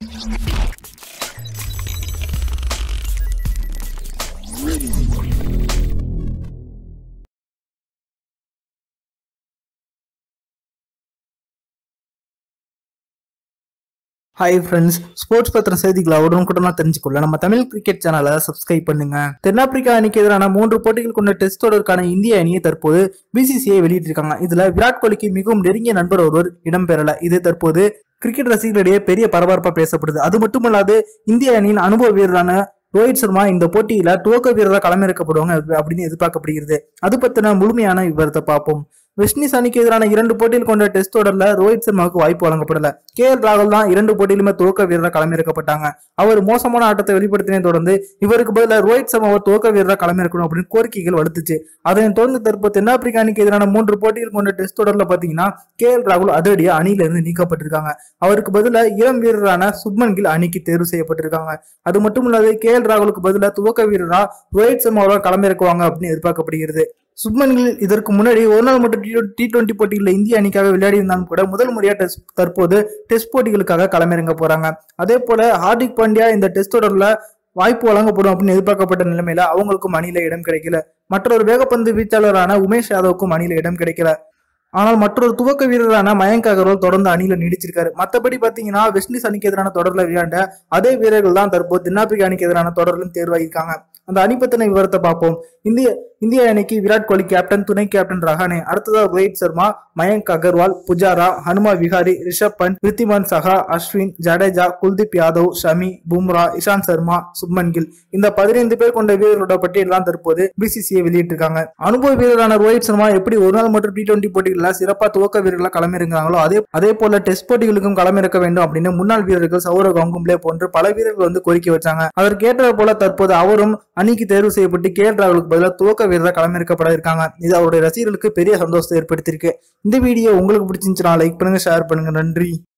hi friends sports பத்திர செய்திகளை உடனுக்குடனா தெரிஞ்சுக்கொள்ள நம்ம தமிழ் கிரிக்கெட் சேனலை சப்ஸ்கிரைப் பண்ணுங்க தென்னாப்பிரிக்கா அணிக்கு எதிரான மூன்று போட்டிகள் கொண்ட டெஸ்ட் தொடருக்கான இந்திய அணியை தற்போது பிசிசிஐ வெளியிட்டிருக்காங்க இதுல விராட் கோலிக்கு மிகவும் நெருங்கிய நண்பர் ஒருவர் இடம்பெறல இது தற்போது கிரிக்கெட் ரசிகர்களிடையே பெரிய பரபரப்பா பேசப்படுது அது மட்டுமல்லாது இந்திய அணியின் அனுபவ வீரரான ரோஹித் சர்மா இந்த போட்டியில துவக்க வீரராக களமிறக்கப்படுவாங்க அப்படின்னு எதிர்பார்க்கப்படுகிறது அது பத்தின முழுமையான விவரத்தை பார்ப்போம் வெஸ்ட் இண்டீஸ் அணிக்கு எதிரான இரண்டு போட்டியில் கொண்ட டெஸ்ட் தொடர்ல ரோஹித் சர்மாவுக்கு வாய்ப்பு வழங்கப்படல கே எல் ராகுல் தான் இரண்டு போட்டியிலுமே துவக்க வீரராக களமிறக்கப்பட்டாங்க அவர் மோசமான ஆட்டத்தை வெளிப்படுத்தினதை தொடர்ந்து இவருக்கு பதிலாக ரோஹித் சர்மாவை துவக்க வீரராக களமிறக்கணும் அப்படின்னு கோரிக்கைகள் வலுத்துச்சு அதனைத் தொடர்ந்து தற்போது தென்னாப்பிரிக்கா அணிக்கு எதிரான மூன்று போட்டிகள் கொண்ட டெஸ்ட் தொடர்ல பாத்தீங்கன்னா கே எல் ராகுல் அதிரடியா அணியில இருந்து நீக்கப்பட்டிருக்காங்க அவருக்கு பதிலாக இளம் வீரரான சுப்மன் கில் அணிக்கு தேர்வு செய்யப்பட்டிருக்காங்க அது மட்டும் இல்லாது கே எல் ராகுலுக்கு பதிலாக துவக்க வீரரா ரோஹித் சர்மாவை களமிறக்குவாங்க அப்படின்னு எதிர்பார்க்கப்படுகிறது சுப்மன் கில் இதற்கு முன்னாடி ஒரு நாள் மட்டும் டி டுவெண்டி போட்டிகளில் இந்திய அணிக்காக விளையாடி இருந்தாலும் கூட முதல் முறையா டெஸ்ட் தற்போது டெஸ்ட் போட்டிகளுக்காக களமிறங்க போறாங்க அதே போல ஹார்திக் பாண்டியா இந்த டெஸ்ட் தொடர்ல வாய்ப்பு வழங்கப்படும் அப்படின்னு எதிர்பார்க்கப்பட்ட நிலைமையில அவங்களுக்கும் அணியில இடம் கிடைக்கல மற்றொரு வேகப்பந்து வீச்சாளரான உமேஷ் யாதவுக்கும் அணியில இடம் கிடைக்கல ஆனால் மற்றொரு துவக்க வீரரான மயங்க் அகர்வால் தொடர்ந்து அணியில நீடிச்சிருக்காரு மற்றபடி பாத்தீங்கன்னா வெஸ்ட் இண்டீஸ் அணிக்கு எதிரான தொடர்ல விளையாண்ட அதே வீரர்கள் தான் தற்போது தென்னாப்பிரிக்கா அணிக்கு எதிரான தொடரிலும் தேர்வாகியிருக்காங்க அந்த அணி பத்தின விவரத்தை பார்ப்போம் இந்திய இந்திய அணிக்கு விராட் கோலி கேப்டன் துணை கேப்டன் ரஹானே அடுத்ததாக ரோஹித் சர்மா மயங்க் அகர்வால் புஜாரா ஹனுமா விஹாரி ரிஷப் பண்ட் ரித்திமான் சஹா அஸ்வின் ஜடேஜா குல்தீப் யாதவ் ஷமி பும்ரா இஷாந்த் சர்மா சுப்மன் கில் இந்த பதினைந்து பேர் கொண்ட வீரர்களோட பட்டியல் தான் தற்போது பிசிசிஐ வெளியிட்டிருக்காங்க அனுபவ வீரரான ரோஹித் சர்மா எப்படி ஒரு நாள் மற்றும் டி டுவெண்டி போட்டிகளில் சிறப்பா துவக்க வீரர்களா களமிறங்காங்களோ அதே அதே போல டெஸ்ட் போட்டிகளுக்கும் களமிறக்க வேண்டும் அப்படின்னு முன்னாள் வீரர்கள் சௌரவ் கங்கும்லே போன்று பல வீரர்கள் வந்து கோரிக்கை வச்சாங்க அதற்கு ஏற்றது போல தற்போது அவரும் அணிக்கு தேர்வு செய்யப்பட்டு கே எல் ராகுலுக்கு பதிலாக துவக்க வீரராக களமிறக்கப்பட இருக்காங்க இது அவருடைய ரசிகர்களுக்கு பெரிய சந்தோஷத்தை ஏற்படுத்தியிருக்கு இந்த வீடியோ உங்களுக்கு பிடிச்சிருந்துச்சுன்னா லைக் பண்ணுங்க ஷேர் பண்ணுங்க நன்றி